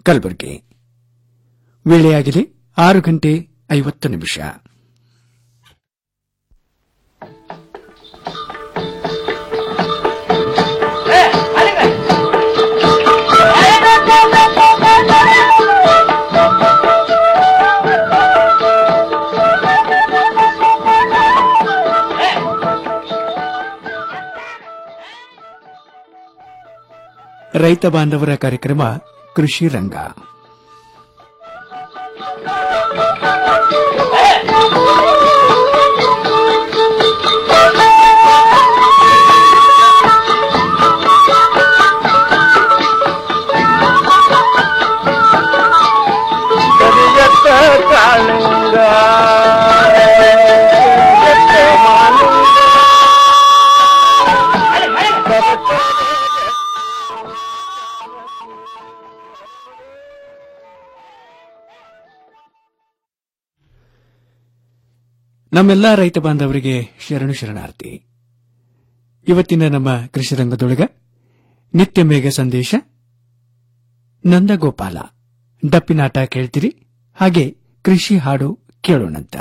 ಕಲಬುರಗಿ ವೇಳೆಯಾಗಿದೆ ಆರು ಗಂಟೆ ಐವತ್ತು ನಿಮಿಷ ರೈತ ಬಾಂಧವರ ಕಾರ್ಯಕ್ರಮ ಕೃಷಿ ರಂಗ ಕರಿಯತ್ತ ಕಾಳಿಂಗ ಕರಿಯತ್ತ ಮಾಲಿಂಗ. ನಮ್ಮೆಲ್ಲ ರೈತ ಬಾಂಧವರಿಗೆ ಶರಣು ಶರಣಾರ್ಥಿ ಇವತ್ತಿನ ನಮ್ಮ ಕೃಷಿ ರಂಗದೊಳಗ ನಿತ್ಯ ಮೇಘ ಸಂದೇಶ ನಂದಗೋಪಾಲ ಡಪ್ಪಿನಾಟ ಕೇಳ್ತೀರಿ ಹಾಗೆ ಕೃಷಿ ಹಾಡು ಕೇಳೋಣಂತ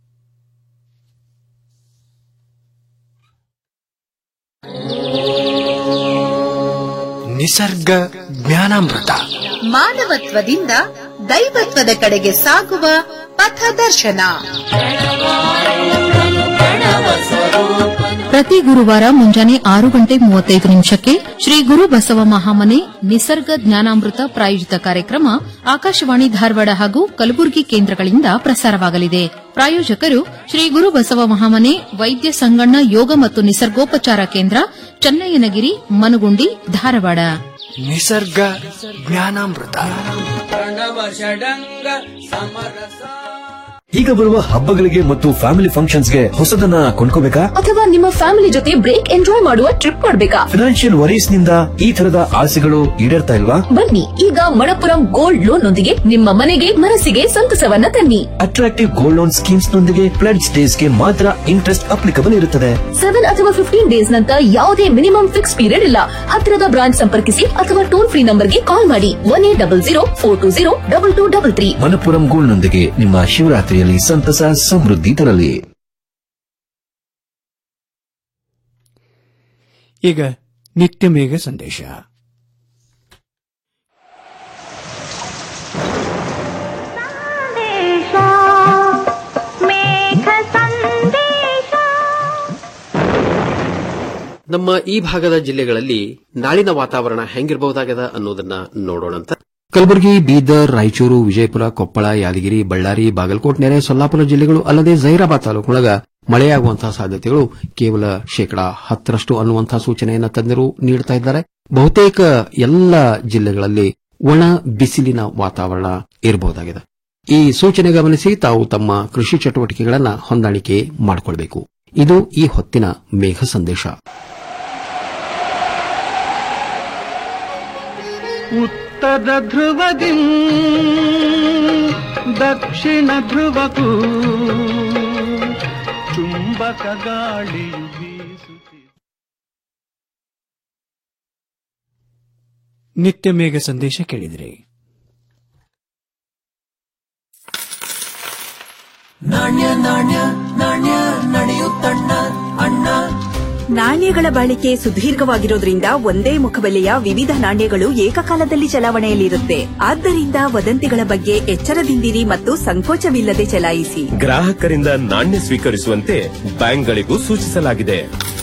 ನಿಸರ್ಗ ಜ್ಞಾನಾಮೃತ ಮಾನವತ್ವದಿಂದ ದೈವತ್ವದ ಕಡೆಗೆ ಸಾಗುವ ಪಥದರ್ಶನ ಪ್ರತಿ ಗುರುವಾರ ಮುಂಜಾನೆ ಆರು ಗಂಟೆ ಮೂವತ್ತೈದು ನಿಮಿಷಕ್ಕೆ ಶ್ರೀ ಗುರು ಬಸವ ಮಹಾಮನೆ ನಿಸರ್ಗ ಜ್ಞಾನಾಮೃತ ಪ್ರಾಯೋಜಿತ ಕಾರ್ಯಕ್ರಮ ಆಕಾಶವಾಣಿ ಧಾರವಾಡ ಹಾಗೂ ಕಲಬುರಗಿ ಕೇಂದ್ರಗಳಿಂದ ಪ್ರಸಾರವಾಗಲಿದೆ ಪ್ರಾಯೋಜಕರು ಶ್ರೀ ಗುರು ಬಸವ ಮಹಾಮನೆ ವೈದ್ಯ ಸಂಗಣ್ಣ ಯೋಗ ಮತ್ತು ನಿಸರ್ಗೋಪಚಾರ ಕೇಂದ್ರ ಚನ್ನಯ್ಯನಗಿರಿ ಮನುಗುಂಡಿ ಧಾರವಾಡ ನಿಸರ್ಗ ಜ್ಞಾನಾಮೃತ ಈಗ ಬರುವ ಹಬ್ಬಗಳಿಗೆ ಮತ್ತು ಫ್ಯಾಮಿಲಿ ಫಂಕ್ಷನ್ಸ್ಗೆ ಹೊಸದನ್ನ ಕೊಂಡ್ಕೋಬೇಕಾ ಅಥವಾ ನಿಮ್ಮ ಫ್ಯಾಮಿಲಿ ಜೊತೆ ಬ್ರೇಕ್ ಎಂಜಾಯ್ ಮಾಡುವ ಟ್ರಿಪ್ ಮಾಡ್ಬೇಕಾ ಫಿನಾನ್ಷಿಯಲ್ ವರೀಸ್ ನಿಂದ ಈ ತರದ ಆಸೆಗಳು ಈಡೇರ್ತಾ ಇಲ್ವಾ ಬನ್ನಿ ಈಗ ಮಣಪುರಂ ಗೋಲ್ಡ್ ಲೋನ್ ನೊಂದಿಗೆ ನಿಮ್ಮ ಮನೆಗೆ ಮನಸ್ಸಿಗೆ ಸಂತಸವನ್ನ ತನ್ನಿ ಅಟ್ರಾಕ್ಟಿವ್ ಗೋಲ್ಡ್ ಲೋನ್ ಸ್ಕೀಮ್ಸ್ ನೊಂದಿಗೆ ಪ್ಲೆಡ್ಜ್ ಡೇಸ್ ಗೆ ಮಾತ್ರ ಇಂಟ್ರೆಸ್ಟ್ ಅಪ್ಲಿಕಬಲ್ ಇರುತ್ತದೆ ಸೆವೆನ್ ಅಥವಾ ಫಿಫ್ಟೀನ್ ಡೇಸ್ ನಂತರ ಯಾವುದೇ ಮಿನಿಮಮ್ ಫಿಕ್ಸ್ ಪೀರಿಯಡ್ ಇಲ್ಲ ಹತ್ತಿರದ ಬ್ರಾಂಚ್ ಸಂಪರ್ಕಿಸಿ ಅಥವಾ ಟೋಲ್ ಫ್ರೀ ನಂಬರ್ಗೆ ಕಾಲ್ ಮಾಡಿ one eight double zero four two zero double two double three Manappuram gold ನೊಂದಿಗೆ ನಿಮ್ಮ ಶಿವರಾತ್ರಿಯಲ್ಲಿ ಸಂತಸ ಸಮೃದ್ಧಿ ತರಲಿ ಈಗ ನಿತ್ಯ ಮೇಘ ಸಂದೇಶ ನಮ್ಮ ಈ ಭಾಗದ ಜಿಲ್ಲೆಗಳಲ್ಲಿ ನಾಳಿನ ವಾತಾವರಣ ಹೆಂಗಿರಬಹುದಾಗದ ಅನ್ನೋದನ್ನ ನೋಡೋಣಂತ ಕಲಬುರಗಿ ಬೀದರ್ ರಾಯಚೂರು ವಿಜಯಪುರ ಕೊಪ್ಪಳ ಯಾದಗಿರಿ ಬಳ್ಳಾರಿ ಬಾಗಲಕೋಟ್ ನೆರೆ ಸೊಲ್ಲಾಪುರ ಜಿಲ್ಲೆಗಳು ಅಲ್ಲದೆ ಜೈರಾಬಾದ್ ತಾಲೂಕೊಳಗ ಮಳೆಯಾಗುವಂತಹ ಸಾಧ್ಯತೆಗಳು ಕೇವಲ ಶೇಕಡಾ ಹತ್ತರಷ್ಟು ಅನ್ನುವಂತಹ ಸೂಚನೆಯನ್ನು ತಜ್ಞರು ನೀಡುತ್ತಾ ಇದ್ದಾರೆ ಬಹುತೇಕ ಎಲ್ಲ ಜಿಲ್ಲೆಗಳಲ್ಲಿ ಒಣ ಬಿಸಿಲಿನ ವಾತಾವರಣ ಇರಬಹುದಾಗಿದೆ ಈ ಸೂಚನೆ ಗಮನಿಸಿ ತಾವು ತಮ್ಮ ಕೃಷಿ ಚಟುವಟಿಕೆಗಳನ್ನು ಹೊಂದಾಣಿಕೆ ಮಾಡಿಕೊಳ್ಬೇಕು ಇದು ಈ ಹೊತ್ತಿನ ಮೇಘ ಸಂದೇಶ ಉತ್ತರ ಧ್ರುವದಿ ದಕ್ಷಿಣ ಧ್ರುವಕ್ಕೂ ಚುಂಬಕ ಗಾಳಿಯು ಬೀಸುತ್ತಿದೆ ನಿತ್ಯ ಮೇಘ ಸಂದೇಶ ಕೇಳಿದ್ರಿ ನಾಣ್ಯಗಳ ಬಾಳಿಕೆ ಸುದೀರ್ಘವಾಗಿರೋದ್ರಿಂದ ಒಂದೇ ಮುಖಬೆಲೆಯ ವಿವಿಧ ನಾಣ್ಯಗಳು ಏಕಕಾಲದಲ್ಲಿ ಚಲಾವಣೆಯಲ್ಲಿರುತ್ತೆ ಆದ್ದರಿಂದ ವದಂತಿಗಳ ಬಗ್ಗೆ ಎಚ್ಚರದಿಂದಿರಿ ಮತ್ತು ಸಂಕೋಚವಿಲ್ಲದೆ ಚಲಾಯಿಸಿ ಗ್ರಾಹಕರಿಂದ ನಾಣ್ಯ ಸ್ವೀಕರಿಸುವಂತೆ ಬ್ಯಾಂಕ್ಗಳಿಗೂ ಸೂಚಿಸಲಾಗಿದೆ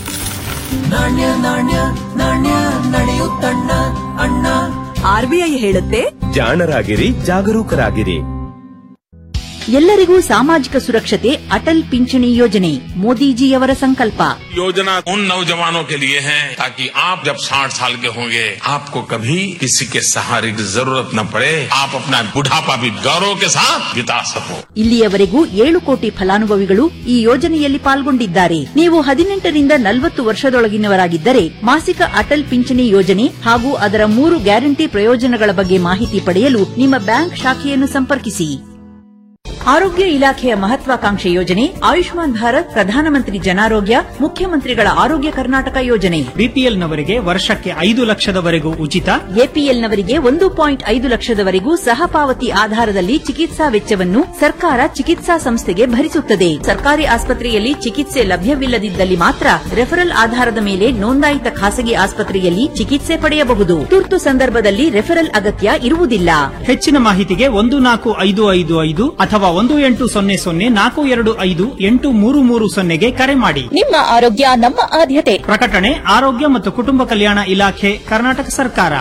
ಆರ್ಬಿಐ ಹೇಳುತ್ತೆ ಜಾಣರಾಗಿರಿ ಜಾಗರೂಕರಾಗಿರಿ ಎಲ್ಲರಿಗೂ ಸಾಮಾಜಿಕ ಸುರಕ್ಷತೆ ಅಟಲ್ ಪಿಂಚಣಿ ಯೋಜನೆ ಮೋದಿಜಿಯವರ ಸಂಕಲ್ಪ योजना उन नौजवानों के लिए है ताकि आप जब 60 साल के होंगे आपको कभी किसी के सहारे की जरूरत न पड़े आप अपना बुढ़ापा भी गौरव के साथ बिता सको ಇಲ್ಲಿಯವರೆಗೂ ಏಳು ಕೋಟಿ ಫಲಾನುಭವಿಗಳು ಈ ಯೋಜನೆಯಲ್ಲಿ ಪಾಲ್ಗೊಂಡಿದ್ದಾರೆ ನೀವು ಹದಿನೆಂಟರಿಂದ ನಲವತ್ತು ವರ್ಷದೊಳಗಿನವರಾಗಿದ್ದರೆ ಮಾಸಿಕ ಅಟಲ್ ಪಿಂಚಣಿ ಯೋಜನೆ ಹಾಗೂ ಅದರ ಮೂರು ಗ್ಯಾರಂಟಿ ಪ್ರಯೋಜನಗಳ ಬಗ್ಗೆ ಮಾಹಿತಿ ಪಡೆಯಲು ನಿಮ್ಮ ಬ್ಯಾಂಕ್ ಶಾಖೆಯನ್ನು ಸಂಪರ್ಕಿಸಿ ಆರೋಗ್ಯ ಇಲಾಖೆಯ ಮಹತ್ವಾಕಾಂಕ್ಷೆ ಯೋಜನೆ ಆಯುಷ್ಮಾನ್ ಭಾರತ್ ಪ್ರಧಾನಮಂತ್ರಿ ಜನಾರೋಗ್ಯ ಮುಖ್ಯಮಂತ್ರಿಗಳ ಆರೋಗ್ಯ ಕರ್ನಾಟಕ ಯೋಜನೆ ಬಿಪಿಎಲ್ನವರಿಗೆ ವರ್ಷಕ್ಕೆ ಐದು ಲಕ್ಷದವರೆಗೂ ಉಚಿತ ಎಪಿಎಲ್ನವರಿಗೆ ಒಂದು ಪಾಯಿಂಟ್ ಐದು ಲಕ್ಷದವರೆಗೂ ಸಹಪಾವತಿ ಆಧಾರದಲ್ಲಿ ಚಿಕಿತ್ಸಾ ವೆಚ್ಚವನ್ನು ಸರ್ಕಾರ ಚಿಕಿತ್ಸಾ ಸಂಸ್ಥೆಗೆ ಭರಿಸುತ್ತದೆ ಸರ್ಕಾರಿ ಆಸ್ಪತ್ರೆಯಲ್ಲಿ ಚಿಕಿತ್ಸೆ ಲಭ್ಯವಿಲ್ಲದಿದ್ದಲ್ಲಿ ಮಾತ್ರ ರೆಫರಲ್ ಆಧಾರದ ಮೇಲೆ ನೋಂದಾಯಿತ ಖಾಸಗಿ ಆಸ್ಪತ್ರೆಯಲ್ಲಿ ಚಿಕಿತ್ಸೆ ಪಡೆಯಬಹುದು ತುರ್ತು ಸಂದರ್ಭದಲ್ಲಿ ರೆಫರಲ್ ಅಗತ್ಯ ಇರುವುದಿಲ್ಲ ಹೆಚ್ಚಿನ ಮಾಹಿತಿಗೆ ಒಂದು ನಾಲ್ಕು ಐದು ಐದು ಐದು ಅಥವಾ ಒಂದು ಎಂಟು ಸೊನ್ನೆ ಸೊನ್ನೆ ನಾಲ್ಕು ಎರಡು ಐದು ಎಂಟು ಮೂರು ಮೂರು ಸೊನ್ನೆಗೆ ಕರೆ ಮಾಡಿ ನಿಮ್ಮ ಆರೋಗ್ಯ ನಮ್ಮ ಆದ್ಯತೆ ಪ್ರಕಟಣೆ ಆರೋಗ್ಯ ಮತ್ತು ಕುಟುಂಬ ಕಲ್ಯಾಣ ಇಲಾಖೆ ಕರ್ನಾಟಕ ಸರ್ಕಾರ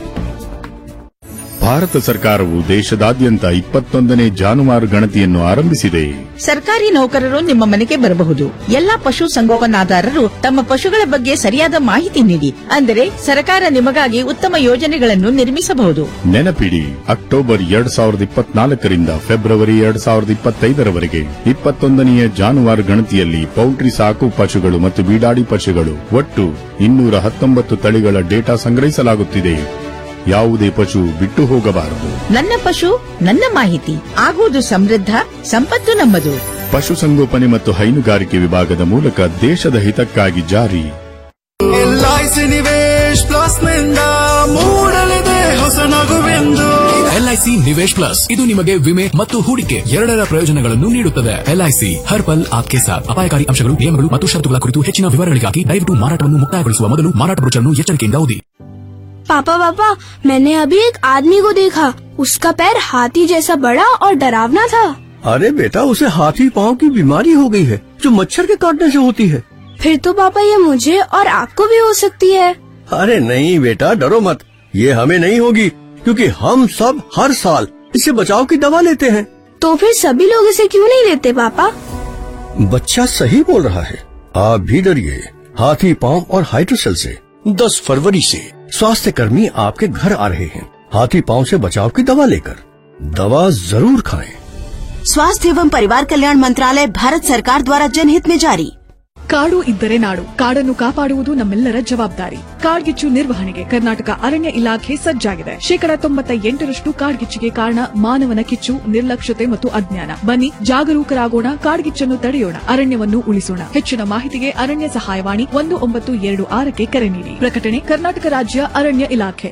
ಭಾರತ ಸರ್ಕಾರವು ದೇಶದಾದ್ಯಂತ ಇಪ್ಪತ್ತೊಂದನೇ ಜಾನುವಾರು ಗಣತಿಯನ್ನು ಆರಂಭಿಸಿದೆ ಸರ್ಕಾರಿ ನೌಕರರು ನಿಮ್ಮ ಮನೆಗೆ ಬರಬಹುದು ಎಲ್ಲಾ ಪಶು ಸಂಗೋಪನಾದಾರರು ತಮ್ಮ ಪಶುಗಳ ಬಗ್ಗೆ ಸರಿಯಾದ ಮಾಹಿತಿ ನೀಡಿ ಅಂದರೆ ಸರ್ಕಾರ ನಿಮಗಾಗಿ ಉತ್ತಮ ಯೋಜನೆಗಳನ್ನು ನಿರ್ಮಿಸಬಹುದು ನೆನಪಿಡಿ ಅಕ್ಟೋಬರ್ ಎರಡ್ ಸಾವಿರದ ಇಪ್ಪತ್ನಾಲ್ಕರಿಂದ ಫೆಬ್ರವರಿ ಎರಡ್ ಸಾವಿರದ ಇಪ್ಪತ್ತೈದರವರೆಗೆ ಇಪ್ಪತ್ತೊಂದನೆಯ ಜಾನುವಾರು ಗಣತಿಯಲ್ಲಿ ಪೌಲ್ಟ್ರಿ ಸಾಕು ಪಶುಗಳು ಮತ್ತು ಬೀಡಾಡಿ ಪಶುಗಳು ಒಟ್ಟು ಇನ್ನೂರ ಹತ್ತೊಂಬತ್ತು ತಳಿಗಳ ಡೇಟಾ ಸಂಗ್ರಹಿಸಲಾಗುತ್ತಿದೆ ಯಾವುದೇ ಪಶು ಬಿಟ್ಟು ಹೋಗಬಾರದು ನನ್ನ ಪಶು ನನ್ನ ಮಾಹಿತಿ ಆಗುವುದು ಸಮೃದ್ಧ ಸಂಪತ್ತು ನಮ್ಮದು ಪಶುಸಂಗೋಪನೆ ಮತ್ತು ಹೈನುಗಾರಿಕೆ ವಿಭಾಗದ ಮೂಲಕ ದೇಶದ ಹಿತಕ್ಕಾಗಿ ಜಾರಿ ಎಲ್ಐಸಿ ನಿವೇಶ್ ಪ್ಲಸ್ ನಿಂದ ಮೂಡಲಿದೆ ಹೊಸ ನಗುವೆಂದು ಎಲ್ಐಸಿ ನಿವೇಶ್ ಪ್ಲಸ್ ಇದು ನಿಮಗೆ ವಿಮೆ ಮತ್ತು ಹೂಡಿಕೆ ಎರಡರ ಪ್ರಯೋಜನಗಳನ್ನು ನೀಡುತ್ತದೆ ಎಲ್ಐಸಿ ಹರ್ ಪಲ್ ಆಪ್ಕೆ ಸಾಥ್ ಅಪಾಯಕಾರಿ ಅಂಶಗಳು ನಿಯಮಗಳು ಮತ್ತು ಷರತ್ತುಗಳ ಕುರಿತು ಹೆಚ್ಚಿನ ವಿವರಗಳಿಗಾಗಿ ದಯವಿಟ್ಟು ಮಾರಾಟವನ್ನು ಮುಕ್ತಾಯಗೊಳಿಸುವ ಮೊದಲು ಮಾರಾಟ ಬ್ರೋಚರ್ನ್ನು ಎಚ್ಚರಿಕೆಯಿಂದ ಓದಿ पापा पापा मैंने अभी एक आदमी को देखा उसका पैर हाथी जैसा बड़ा और डरावना था अरे बेटा उसे हाथी पांव की बीमारी हो गई है जो मच्छर के काटने से होती है फिर तो पापा ये मुझे और आपको भी हो सकती है अरे नहीं बेटा डरो मत ये हमें नहीं होगी क्योंकि हम सब हर साल इससे बचाव की दवा लेते हैं तो फिर सभी लोग इसे क्यों नहीं लेते पापा बच्चा सही बोल रहा है आप भी डरिए हाथी पांव और हाइड्रोसेल से 10 फरवरी से स्वास्थ्य कर्मी आपके घर आ रहे हैं हाथी पांव से बचाव की दवा लेकर दवा जरूर खाएं स्वास्थ्य एवं परिवार कल्याण मंत्रालय भारत सरकार द्वारा जनहित में जारी ಕಾಡು ಇದ್ದರೆ ನಾಡು ಕಾಡನ್ನು ಕಾಪಾಡುವುದು ನಮ್ಮೆಲ್ಲರ ಜವಾಬ್ದಾರಿ ಕಾಡ್ಗಿಚ್ಚು ನಿರ್ವಹಣೆಗೆ ಕರ್ನಾಟಕ ಅರಣ್ಯ ಇಲಾಖೆ ಸಜ್ಜಾಗಿದೆ ಶೇಕಡ ತೊಂಬತ್ತ ಎಂಟರಷ್ಟು ಕಾಡ್ಗಿಚ್ಚಿಗೆ ಕಾರಣ ಮಾನವನ ಕಿಚ್ಚು ನಿರ್ಲಕ್ಷ್ಯತೆ ಮತ್ತು ಅಜ್ಞಾನ ಬನ್ನಿ ಜಾಗರೂಕರಾಗೋಣ ಕಾಡ್ಗಿಚ್ಚನ್ನು ತಡೆಯೋಣ ಅರಣ್ಯವನ್ನು ಉಳಿಸೋಣ ಹೆಚ್ಚಿನ ಮಾಹಿತಿಗೆ ಅರಣ್ಯ ಸಹಾಯವಾಣಿ ಒಂದು ಒಂಬತ್ತು ಎರಡು ಆರಕ್ಕೆ ಕರೆ ನೀಡಿ ಪ್ರಕಟಣೆ ಕರ್ನಾಟಕ ರಾಜ್ಯ ಅರಣ್ಯ ಇಲಾಖೆ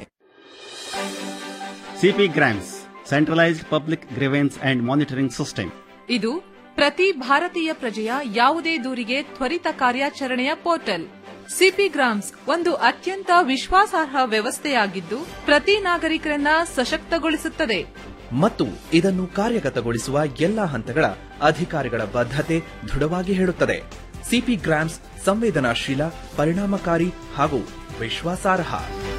CP grams centralised public grievance and monitoring system ಇದು ಪ್ರತಿ ಭಾರತೀಯ ಪ್ರಜೆಯ ಯಾವುದೇ ದೂರಿಗೆ ತ್ವರಿತ ಕಾರ್ಯಾಚರಣೆಯ ಪೋರ್ಟಲ್ ಸಿಪಿ ಗ್ರಾಮ್ಸ್ ಒಂದು ಅತ್ಯಂತ ವಿಶ್ವಾಸಾರ್ಹ ವ್ಯವಸ್ಥೆಯಾಗಿದ್ದು ಪ್ರತಿ ನಾಗರಿಕರನ್ನ ಸಶಕ್ತಗೊಳಿಸುತ್ತದೆ ಮತ್ತು ಇದನ್ನು ಕಾರ್ಯಗತಗೊಳಿಸುವ ಎಲ್ಲಾ ಹಂತಗಳ ಅಧಿಕಾರಿಗಳ ಬದ್ಧತೆ ದೃಢವಾಗಿ ಹೇಳುತ್ತದೆ ಸಿಪಿ ಗ್ರಾಮ್ಸ್ ಸಂವೇದನಾಶೀಲ ಪರಿಣಾಮಕಾರಿ ಹಾಗೂ ವಿಶ್ವಾಸಾರ್ಹ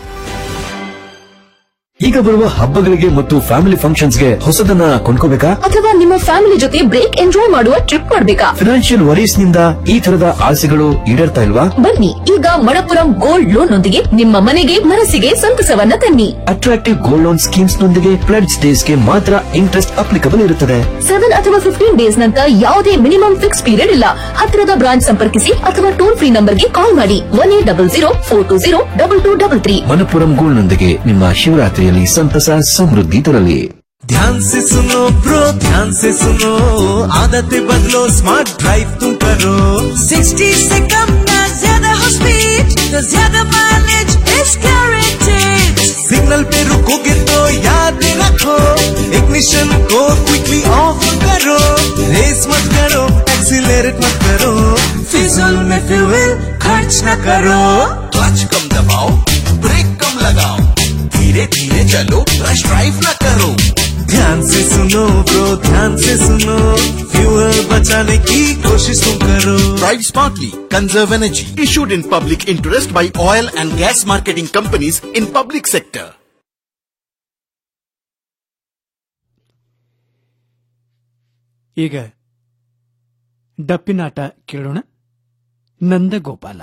ಈಗ ಬರುವ ಹಬ್ಬಗಳಿಗೆ ಮತ್ತು ಫ್ಯಾಮಿಲಿ ಫಂಕ್ಷನ್ಸ್ಗೆ ಹೊಸದನ್ನ ಕೊಂಡ್ಕೋಬೇಕಾ ಅಥವಾ ನಿಮ್ಮ ಫ್ಯಾಮಿಲಿ ಜೊತೆ ಬ್ರೇಕ್ ಎಂಜಾಯ್ ಮಾಡುವ ಟ್ರಿಪ್ ಮಾಡ್ಬೇಕಾ ಫಿನಾನ್ಷಿಯಲ್ ವರೀಸ್ ನಿಂದ ಈ ತರದ ಆಸೆಗಳು ಈಡೇರ್ತಾ ಇಲ್ವಾ ಬನ್ನಿ ಈಗ ಮಣಪುರಂ ಗೋಲ್ಡ್ ಲೋನ್ ನೊಂದಿಗೆ ನಿಮ್ಮ ಮನೆಗೆ ಮನಸ್ಸಿಗೆ ಸಂತಸವನ್ನ ತನ್ನಿ ಅಟ್ರಾಕ್ಟಿವ್ ಗೋಲ್ಡ್ ಲೋನ್ ಸ್ಕೀಮ್ಸ್ ನೊಂದಿಗೆ ಪ್ಲಡ್ಸ್ ಡೇಸ್ಗೆ ಮಾತ್ರ ಇಂಟ್ರೆಸ್ಟ್ ಅಪ್ಲಿಕಬಲ್ ಇರುತ್ತದೆ ಸೆವೆನ್ ಅಥವಾ ಫಿಫ್ಟೀನ್ ಡೇಸ್ ನಂತರ ಯಾವುದೇ ಮಿನಿಮಮ್ ಫಿಕ್ಸ್ ಪೀರಿಯಡ್ ಇಲ್ಲ ಹತ್ತಿರದ ಬ್ರಾಂಚ್ ಸಂಪರ್ಕಿಸಿ ಅಥವಾ ಟೋಲ್ ಫ್ರೀ ನಂಬರ್ಗೆ ಕಾಲ್ ಮಾಡಿ one eight double zero four two zero double two double three Manappuram gold ನೊಂದಿಗೆ ನಿಮ್ಮ ಶಿವರಾತ್ರಿಯಲ್ಲಿ ಸಂತಸ ಸಮೃದ್ಧಿ ತರಲಿ ध्यान से सुनो ब्रो ध्यान से सुनो आदतें बदलो स्मार्ट ड्राइव तुम करो 60 से कम ना ज्यादा हो स्पीड तो ज्यादा माइलेज इज गारंटेड सिग्नल पे रुकोगे तो याद रखो इग्निशन को क्विकली ऑफ करो रेस मत करो एक्सीलरेट मत करो फिजूल में फ्यूल खर्च न करो क्लच कम दबाओ ब्रेक कम लगाओ धीरे धीरे चलो रश ड्राइव न करो ध्यान से सुनो ब्रो ध्यान से सुनो फ्यूल बचाने की कोशिश तुम करो Drive smartly. Conserve energy. Issued in public interest by oil and gas marketing companies in public sector. ಈಗ ಡಪ್ಪಿನಾಟ ಕೇಳೋಣ ನಂದಗೋಪಾಲ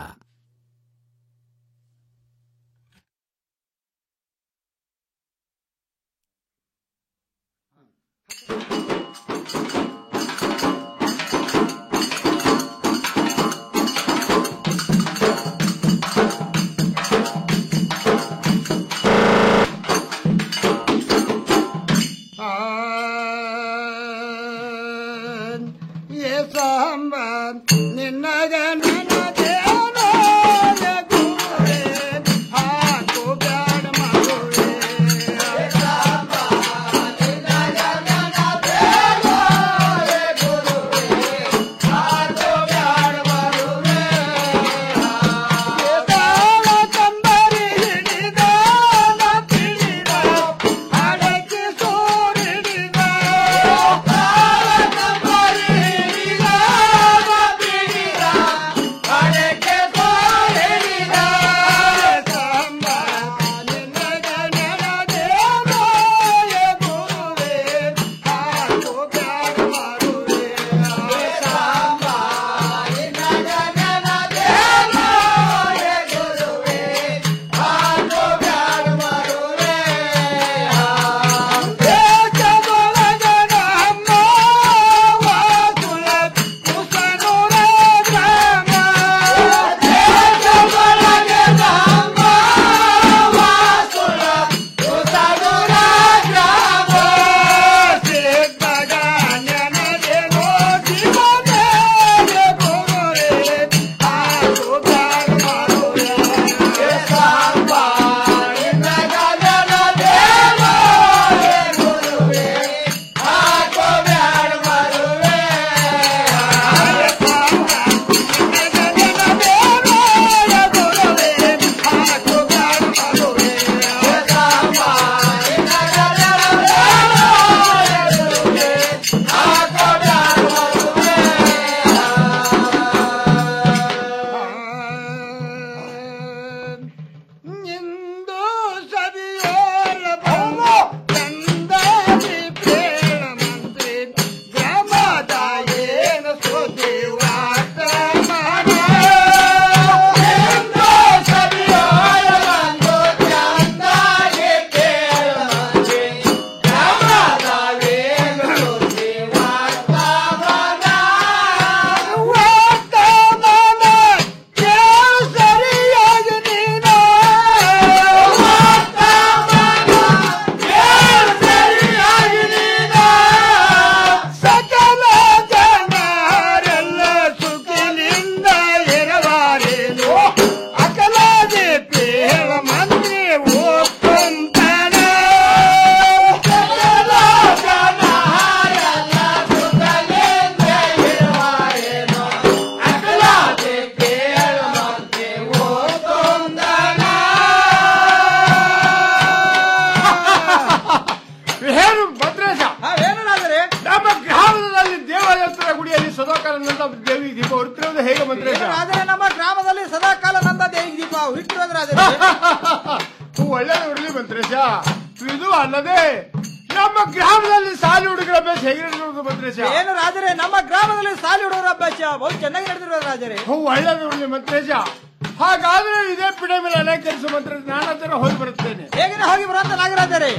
ಅಲ್ಲದೆ ನಮ್ಮ ಗ್ರಾಮದಲ್ಲಿ ಸಾಲಿ ಹುಡುಗರ ಅಭ್ಯಾಸ ಹೇಗೆ ನಡೆದಿರೋದು ಮಂತ್ರೇಶ ಏನು ರಾಜರೇ ನಮ್ಮ ಗ್ರಾಮದಲ್ಲಿ ಸಾಲಿ ಹುಡುಗರ ಅಭ್ಯಾಸ ಬಹು ಚೆನ್ನಾಗಿ ನಡೆದಿರೋದು ರಾಜರೇ ಹೋ ಒಳ್ಳೆಯದು ಒಳ್ಳೆ ಮಂತ್ರೇಶ ಹಾಗಾದ್ರೆ ಇದೇ ಪಿಡೆ ಮೇಲೆ ಅಲಂಕರಿಸು ಮಂತ್ರ ನಾನು ಅದರ ಹೋಗಿ ಬರುತ್ತೇನೆ ಹೇಗೆ ಹೋಗಿ ಬರುವಂತ ನಾಗರಾಜರೇ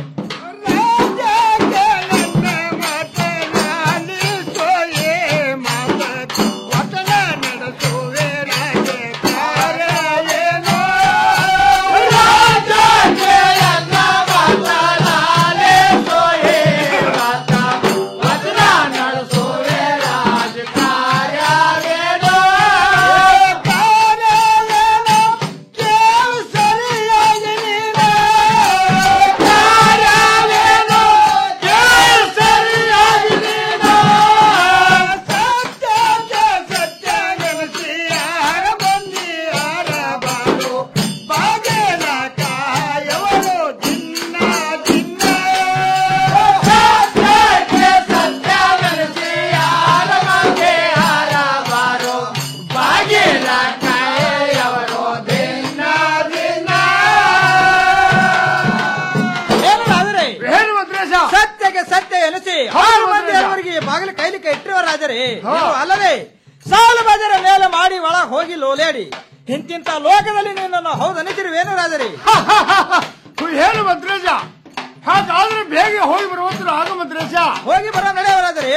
ಏನು ರಾಜರೇ ಏನು ಮಂತ್ರೇಶ ಸತ್ಯಕ್ಕೆ ಸತ್ಯ ಎನಿಸಿ ಹೌದು ಆರು ಮಂದಿ ಮಂತ್ರೇಶ. ಅವರಿಗೆ ಬಾಗಿಲು ಕೈಲಿಕ್ಕೆ ಇಟ್ಟಿರುವ ರಾಜರೇ ಹಾ. ನೀವು ಅಲ್ಲದೆ ಸಾಲು ಬಜರ ಮೇಲೆ ಮಾಡಿ ಒಳಗ್ ಹೋಗಿ ಲೋಲೇಡಿ ಇಂತಿಂತ ಲೋಕದಲ್ಲಿ ನಿನ್ನನ್ನು ಹೌದನಿಸಿರುವೇನು ರಾಜರೇ ಹೇಳು ಮಂತ್ರೇಶ ಹಾಗಾದ್ರೆ ಬೇಗ ಹೋಗಿ ಬರುವಂತ ಆಗ ಮಂತ್ರೇಶ ಹೋಗಿ ಬರೋ ನಡೆಯವರಾದರೆ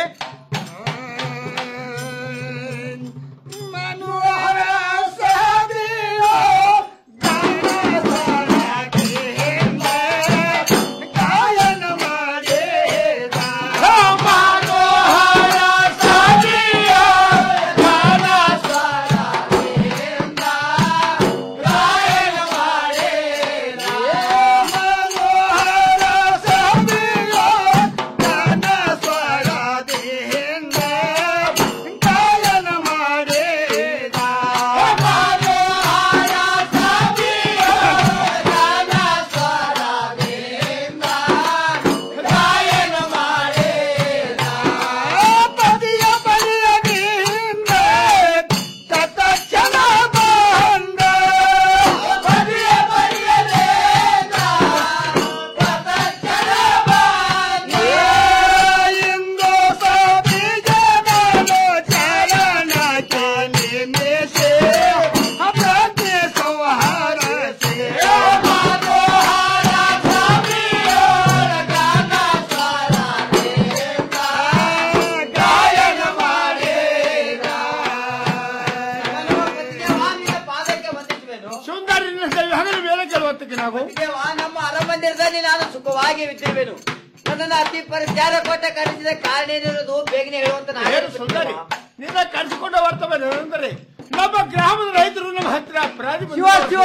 ಸುಂದರಿ ಹಗಲು ಮೇಲೆ ಕೇಳುವತ್ತಕ್ಕೆ ನಾವು ನಮ್ಮ ಅರಮಂದಿರದಲ್ಲಿ ನಾನು ಸುಖವಾಗಿ ವಿದ್ದಿರುವೆನು ನನ್ನನ್ನು ಅತಿ ಪರಿಚಾರ ಕೊಟ್ಟ ಕರೆಸಿದ ಕಾರಣ ಏನಿರೋದು ಬೇಗನೆ ಹೇಳುವಂತ ನಾನು ಏನು ಸುಂದರಿ ನಿನ್ನ ಕರೆಸಿಕೊಂಡ ವರ್ತಮಾನ ಅಂದರೆ ನಮ್ಮ ಗ್ರಾಮದ ರೈತರು ನಮ್ಮ ಹತ್ತಿರ ಅಪರಾಧಿ ಶಿವ ಶಿವ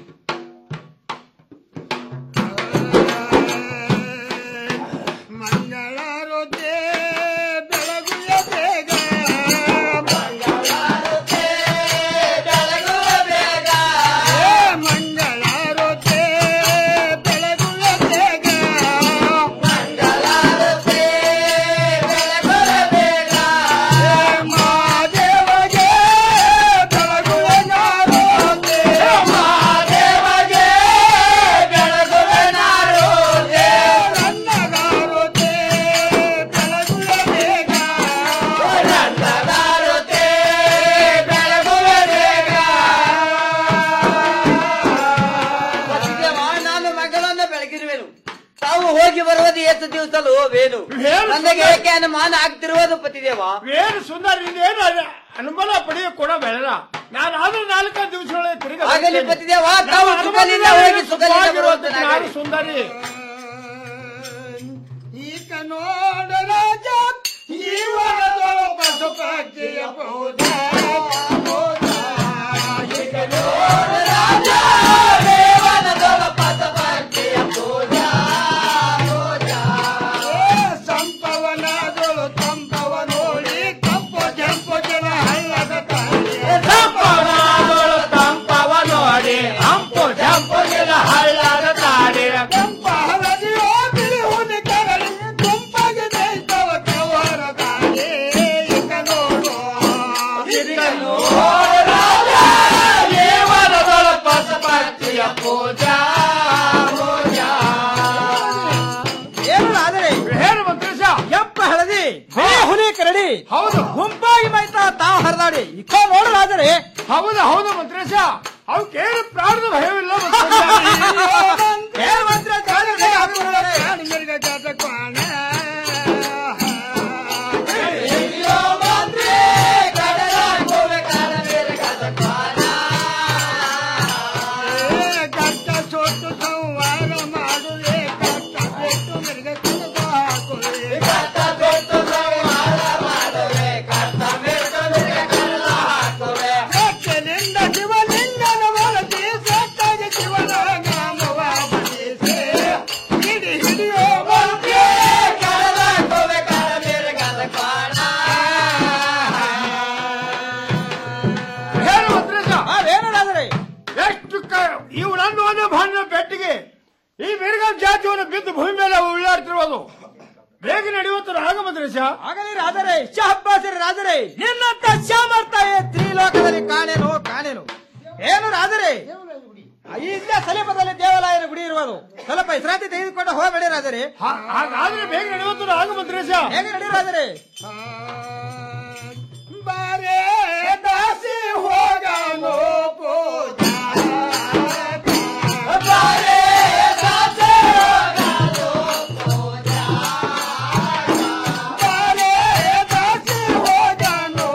ಪತಿದೇವ, ನಾನು ಮಗಳನ್ನು ಬೆಳಗಿರುವೆನು ತಾವು ಹೋಗಿ ಬರುವುದು ಎಷ್ಟು ದಿವಸಲು ವೇನು ನನಗೆ ಏಕೆ ಅನುಮಾನ ಆಗ್ತಿರುವುದು ಪತಿದೇವ ಏನು ಸುಂದರಿ ಏನು ಅನುಮಾನ ಪಡೆಯ ಕೂಡ ಬೇಡ ನಾನು ಆದ್ರೆ ನಾಲ್ಕೈದು ದಿವಸಗಳೇ ತಿರುಗಿ ಆಗಲಿ ಬರ್ತೇನೆ. ಪತಿದೇವ, ನಮ್ಮ ತಾವು ಅನುಮಾನ ಸುಖದಿಂದ ಹೋಗಿ ಸುಖದಿಂದ ಸುಖವಾಗಿರುವಂತೆ ಬರುವಂತೆ ನಾನು ಆಗಲಿ. ಸುಂದರಿ ಈಕ ನೋಡ ರಾಜ ಜೀವನದೊಳ ಪಶು ಪಕ್ಷಿಯ ಬೋಧ ಸಂಪವನದೊಳು ತಂಪವ ನೋಡಿ ಕಂಪು ಜಂಪು ಜನ ಹಳ್ಳದ ಸಂಪವನದೊಳು ತಂಪವ ನೋಡಿ ಹಂಪು ಜಂಪು ಜನ ಹಳ್ಳದ ತಾಡಿ ಕೆಂಪ ಹಳದಿಯೋ ಬಿಳಿ ಹುಲಿ ಕರಳಿ ಗುಂಪಾಗಿ ಜಯಿತವ ಕವರ ದಾರಿ ಈಕ ನೋಡು ಹೌದು ಗುಂಪಾಗಿ ಮೈತಾ ತಾವು ಹರಿದಾಡಿ ಇಕ್ಕೋ ನೋಡಲಾದರೆ ಹೌದು ಹೌದು ಮಂತ್ರೇಶ ಅವಕ್ಕೇನು ಪ್ರಾಣದ ಭಯವಿಲ್ಲ ಹೇಳು ಮಂತ್ರೇಶ ಏನಾದ್ರೆ ಎಷ್ಟು ಕ- ಇವು ನನ್ನ ಒಂದು ಭಾಂಡ ಪೆಟ್ಟಿಗೆ ಈ ಮಿರ್ಗ ಜಾತಿಯನ್ನು ಬಿದ್ದು ಭೂಮಿ ಮೇಲೆ ಉಳ್ಳಾಡ್ತಿರುವುದು ಬೇಗ ನಡೆಯುತ್ತ ರಾಗ ಮಂತ್ರೇಶ ಆಗಲಿ ರಾಜರೇ ಶಹಬ್ಬಾಸರಿ ರಾಜರೇ ನಿನ್ನಂತ ಸಾಮರ್ಥ್ಯ ತ್ರಿಲೋಕದಲ್ಲಿ ಕಾಣೇನು ಕಾಣೇನು ಏನು ರಾಜರೇ ಇಲ್ಲೇ ಸಲೀಪದಲ್ಲಿ ದೇವಾಲಯದ ಗುಡಿ ಇರುವುದು ಸ್ವಲ್ಪ ವಿಶ್ರಾಂತಿ ತೆಗೆದುಕೊಂಡು ಹೋಗಬೇಡಿ ರಾಜರೇ ಹಾಗಾದ್ರೆ ಬೇಗ ನಡೆಯುತ್ತ ರಾಗ ಮಂತ್ರೇಶ ಹೇಗೆ ನಡಿ ರಾಜರೇ ಬಾರೇ ದಾಸಿ ಹೋಗನು ಬಾರೇ ದಾಸಿ ಹೋಗನು ಬಾರೇ ದಾಸಿ ಹೋಗನು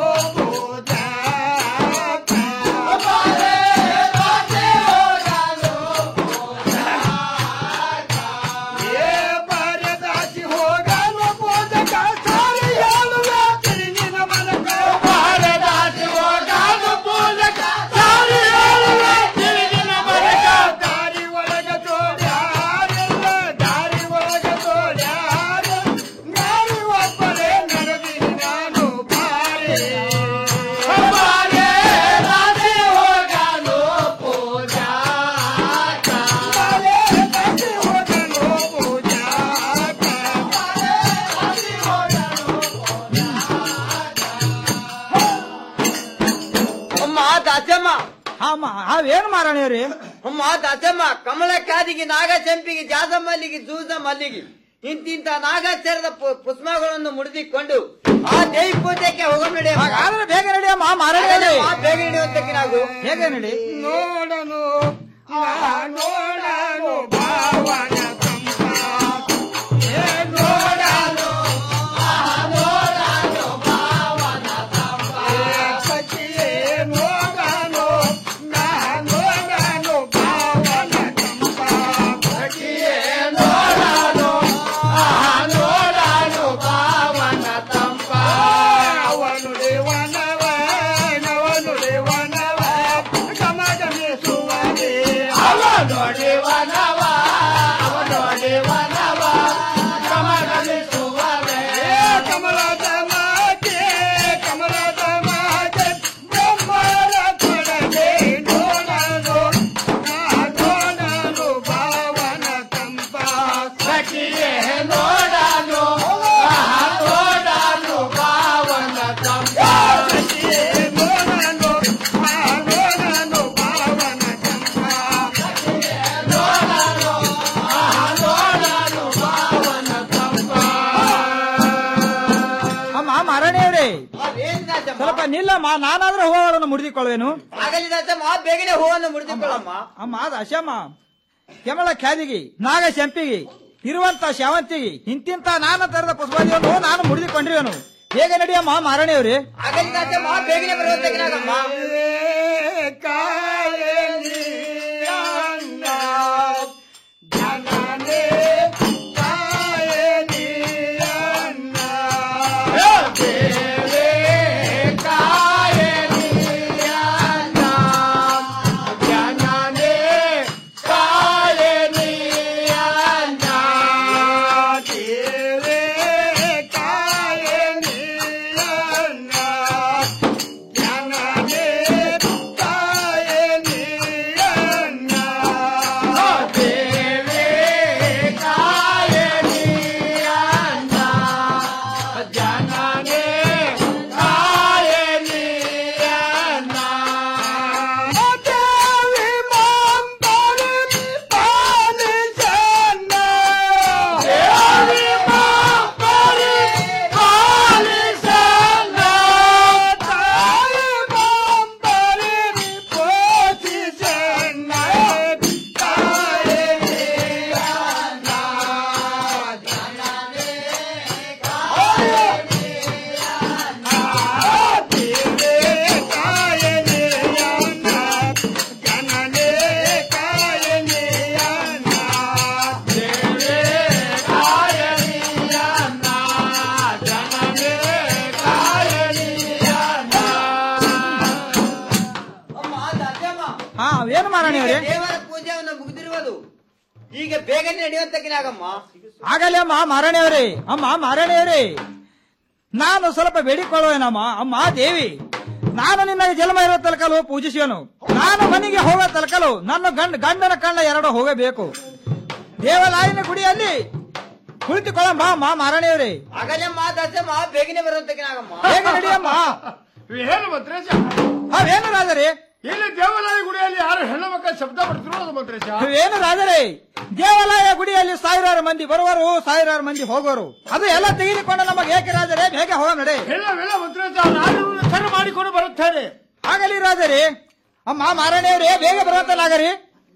ಬಾರೇ ದಾಸಿ ಹೋಗನು ಏ ಬಾರೇ ದಾಸಿ ಹೋಗನು ಪೂಜಕ ಸಾರಿ ಹೇಳುವ ತಿರುಗಿನ ಮನಕ ಬಾರೇ ದಾಸಿ ಹೋಗನು ಪೂಜಕ ಸಾರಿ ಹೇಳುವ ತಿರುಗಿನ ಮನಕ ದಾರಿ ಒಳಗ ತೋರ್ಯಾರೆಲ್ಲ ದಾರಿ ಒಳಗ ತೋರ್ಯಾರ ದಾರಿ ಒಬ್ಬರೇ ನಡೆದಿನಿ ನಾನು ಬಾರೇ ಬಾರೇ ದಾಸಿ ಹೋಗನು ಪೂಜಾ ಬಾರೇ ದಾಸಿ ಹೋಗನು ಪೂಜಾ ಅಮ್ಮ ದಾಸಮ್ಮ ಅಮ್ಮ ಅವೇನು ಮಾರಾಣಿಯವ್ರಿ ಅಮ್ಮ ದಾಸಮ್ಮ ಕಮಲ ಕಾದಿಗೆ ನಾಗ ಚಂಪಿಗೆ ಜಾದ ಮಲ್ಲಿಗೆ ಜೂದ ಮಲ್ಲಿಗೆ ಇಂತಿಂತ ನಾಗ ಸೇರಿದ ಪು- ಪುಷ್ಪಗಳನ್ನು ಮುಡಿದಿಕೊಂಡು ಆ ದೇವಿ ಪೂಜೆಗೆ ಹೋಗೋಣ ನಡಿ ಅಮ್ಮ. ಹಾಗಾದ್ರೆ ಬೇಗ ನಡಿ ಅಮ್ಮ ಮಾರಾಣಿ ಹಾಗಾದ್ರೆ ಅಮ್ಮ ಬೇಗ ನಡೆಯುವಂತಕ್ಕೆ ನಾವು ಹೇಗೆ ನಡಿ ನೋಡನು ಆ ನೋಡನು ಭಾವನ ಏ ನೋಡನು ಆ ನೋಡನು ಭಾವನ ಸಖಿಯೇ ನೋಡನು ನಾ ನೋಡನು ಭಾವನ ಸಖಿಯೇ ನೋಡನು ಆ ನೋಡನು ಭಾವನ ತಂಪ ಅವನು ದೇವನವ ಅವನು ದೇವನವ ಗಮಗಮಿಸುವನೆ ಅವನು ದೇವನವ ಅವನು ದೇವನವ ಗಮಗಮಿಸುವನೆ ಕಮಲದ ಮಾತೆ ಕಮಲದ ಮಾತೆ ಬ್ರಹ್ಮರ ಕೊಡದೆ ನೋಡನು ನಾ ನೋಡನು ಭಾವನ ತಂಪ ಸಖಿಯೇ ನೋಡನು ಆ ನೋಡನು ಭಾವನ ತಂಪ ಸಖಿಯೇ ನೋಡನು ಆ ನೋಡನು ಭಾವನ ತಂಪ ಸಖಿಯೇ ನೋಡನು ಆ ನೋಡನು ಭಾವನ ತಂಪ ಅಮ್ಮ ಮಾರಾಣಿಯವ್ರಿ ಅದೇನ್ ದಾಸಮ್ಮ ಸ್ವಲ್ಪ ನಿಲ್ಲಮ್ಮ ನಾನಾದ್ರೂ ಹೂವನ್ನು ಮುಡಿದುಕೊಳ್ಳುವೆನು ಆಗಲಿ ದಾಸಮ್ಮ ಬೇಗನೆ ಹೂವನ್ನು ಮುಡಿದುಕೊಳ್ಳಮ್ಮ ಅಮ್ಮ ದಶಮ್ಮ ಕೆಮಳ ಖ್ಯಾದಿಗೆ ನಾಗ ಶಂಪಿಗೆ ಇರುವಂತ ಶಾವಂತಿಗೆ ಇಂತಿಂತ ನಾನಾ ತರದ ಪುಷ್ಪಾದಿಯನ್ನು ನಾನು ಮುಡಿದುಕೊಂಡಿರುವೆನು ಹೇಗೆ ನಡಿಯಮ್ಮ ಮಾರಾಣಿಯವ್ರಿ ಆಗಲಿ ದಾಸಮ್ಮ ಬೇಗನೆ ಬರುವಂತಕ್ಕೆ ನಾಗಮ್ಮ ಕಾಯೇ ಮಾರಾಣಿಯವರೇ ಈಗ ದೇವರ ಪೂಜೆಯನ್ನು ಮುಗಿದಿರುವುದು ಈಗ ಬೇಗನೆ ನಡೆಯುವಂತಕ್ಕಿನಾಗಮ್ಮ ಆಗಲೇ ಅಮ್ಮ ಮಾರಾಣಿಯವರೇ ಅಮ್ಮ ಮಾರಾಣಿಯವರೇ ನಾನು ಸ್ವಲ್ಪ ಬೇಡಿಕೊಳ್ಳುವೇನಮ್ಮ ಅಮ್ಮ ದೇವಿ ನಾನು ನಿನಗೆ ಜನ್ಮ ಇರೋ ತಲಕಲು ಪೂಜಿಸುವನು ನಾನು ಮನೆಗೆ ಹೋಗೋ ತಲಕಲು ನನ್ನ ಗಂಡ ಗಂಡನ ಕಣ್ಣ ಎರಡು ಹೋಗಬೇಕು ದೇವಾಲಯನ ಗುಡಿಯಲ್ಲಿ ಕುಳಿತುಕೊಳ್ಳಮ್ಮ ಅಮ್ಮ ಮಾರಾಣಿಯವರೇ ಆಗಲಮ್ಮ ದಸಮ್ಮ ಬೇಗನೆ ಬರುವಂತಕ್ಕಿನಾಗಮ್ಮ ಹೇಗೆ ನಡಿಯಮ್ಮ ಏನು ಮಂತ್ರೇಶ ಅವೇನು ರಾಜರೇ ಇಲ್ಲಿ ದೇವಾಲಯ ಗುಡಿಯಲ್ಲಿ ಯಾರು ಹೆಣ್ಣು ಮಕ್ಕಳ ಶಬ್ದ ಪಡ್ತಿರೋದು ಮಂತ್ರೇಶ ಏನು ರಾಜರೇ ದೇವಾಲಯ ಗುಡಿಯಲ್ಲಿ ಸಾವಿರಾರು ಮಂದಿ ಬರುವರು ಸಾವಿರಾರು ಮಂದಿ ಹೋಗೋರು ಅದು ಎಲ್ಲ ತೆಗೆದುಕೊಂಡು ನಮಗೆ ಏಕೆ ರಾಜರೇ ಬೇಗ ಹೋಗ ನಡೆ ಇಲ್ಲ ಇಲ್ಲ ಮಂತ್ರೇಶ ನಾನು ಸರಿ ಮಾಡಿಕೊಂಡು ಬರುತ್ತೇನೆ ಆಗಲಿ ರಾಜರೇ ಅಮ್ಮ ಮಾರಾಣಿಯವರೇ ಬೇಗ ಬರುವಂತನಾಗರಿ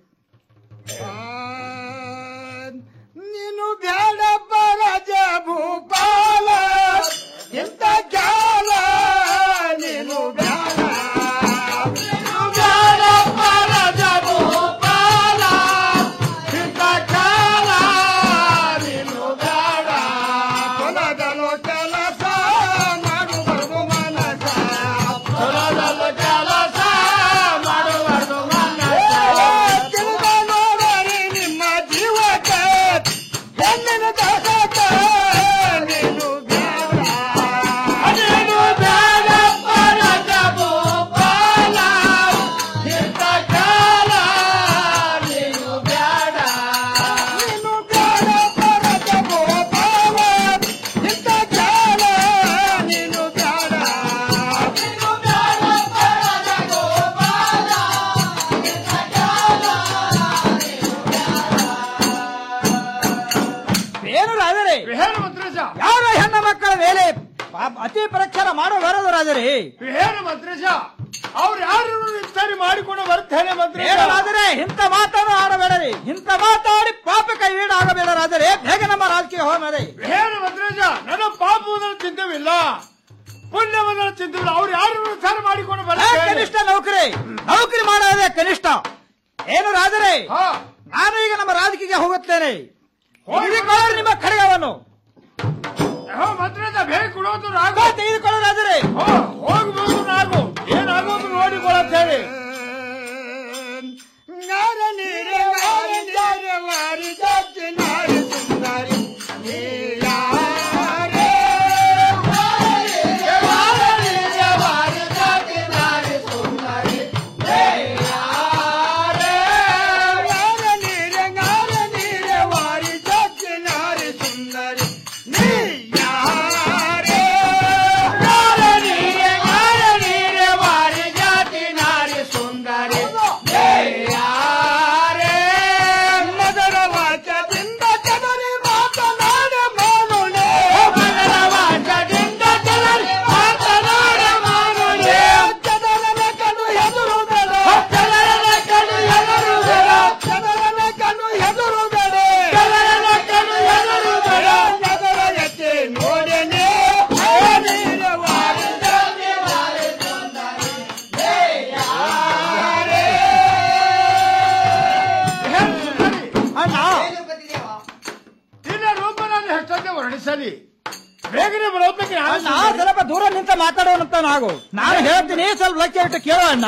ನೀನು ಬ್ಯಾಡಪ್ಪ ರಾಜ ಭೂಪಾಲ ಎಂತ ಕಾಲ ನೀನು ಬ್ಯಾಡ ನೀನು ಬ್ಯಾಡಪ್ಪ ರಾಜ ಭೂಪಾಲ ಎಂತ ಕಾಲ ನೀನು ಬ್ಯಾಡ ಹೊಲದಲ್ಲೋ ಕೆಲಸ ಮಾಡುವುದು ಮನಸ ಹೊಲದಲ್ಲೋ ಕೆಲಸ ಮಾಡುವುದು ಮನಸ ತಿರುಗ ನೋಡರಿ ನಿಮ್ಮ ಜೀವಕ್ಕೆ ಹೆಣ್ಣಿನ ದಾಸಕ ನೀನು ಬ್ಯಾಡ ನೀನು ಬ್ಯಾಡಪ್ಪ ರಾಜ ಭೂಪಾಲ ಇಂಥ ಕಾಲ ನೀನು ಬ್ಯಾಡ ನೀನು ಬ್ಯಾಡಪ್ಪ ರಾಜ ಭೂಪಾಲ ಇಂಥ ಕಾಲ ನೀನು ಬ್ಯಾಡ ನೀನು ಬ್ಯಾಡಪ್ಪ ರಾಜ ಭೂಪಾಲ ಇಂಥ ಕಾಲ ಏನು ರಾಜರೇ ಏನು ಮಂತ್ರೇಶ ಯಾರ ಹೆಣ್ಣ ಮಕ್ಕಳ ಮೇಲೆ ಪಾಪ ಅತಿ ಪ್ರಚಾರ ಮಾಡಬಾರದು ರಾಜರೇ ಏನು ಮಂತ್ರೇಶ ಅವ್ರು ಯಾರು ನಿರ್ಧಾರ ಮಾಡಿಕೊಂಡು ಬರ್ತೇನೆ ಮಂತ್ರೇಶ ಏನು ರಾಜರೇ ಇಂಥ ಮಾತನ್ನು ಆಡಬೇಡರಿ ಇಂಥ ಮಾತಾಡಿ ಪಾಪ ಕೈವೀಡ ಆಗಬೇಡ ರಾಜರೇ ಬೇಗ ನಮ್ಮ ರಾಜಕೀಯ ಹೋಗದೆ ಏನು ಮಂತ್ರೇಶ ನನ್ನ ಪಾಪವನ್ನು ಚಿಂತವಿಲ್ಲ ಪುಣ್ಯವನ್ನು ಚಿಂತವಿಲ್ಲ ಅವ್ರು ಯಾರು ನಿರ್ಧಾರ ಮಾಡಿಕೊಂಡು ಬರ್ತೇನೆ ಕನಿಷ್ಠ ನೌಕರಿ ನೌಕರಿ ಮಾಡೋದೇ ಕನಿಷ್ಠ ಏನು ರಾಜರೇ ನಾನು ಈಗ ನಮ್ಮ ರಾಜಕೀಯ ಹೋಗುತ್ತೇನೆ ತೆಗೆದುಕೊಳ್ಳಿ ನಿಮ್ಮ ಖಡ್ಗವನ್ನು ಮಂತ್ರೇಶ ಬೇಗ ಕೊಡೋದು ರಾಗು ತೆಗೆದುಕೊಳ್ಳು ರಾಜರೇ ಹೋಗ್ಬೋದು ರಾಗು ಏನಾಗೋದು ನೋಡಿಕೊಳ್ಳುತ್ತೇನೆ ಅಣ್ಣ ನಿನ್ನ ರೂಪದಲ್ಲಿ ಎಷ್ಟೊಂದು ವರ್ಣಿಸಲಿ ಬೇಗನೆ ಬರೋದಕ್ಕೆ ಅಣ್ಣ ಸ್ವಲ್ಪ ದೂರ ನಿಂತ ಮಾತಾಡುವಂತ ನಾವು ನಾನು ಹೇಳ್ತೀನಿ ಸ್ವಲ್ಪ ಲಕ್ಷ್ಯ ಇಟ್ಟು ಕೇಳೋ ಅಣ್ಣ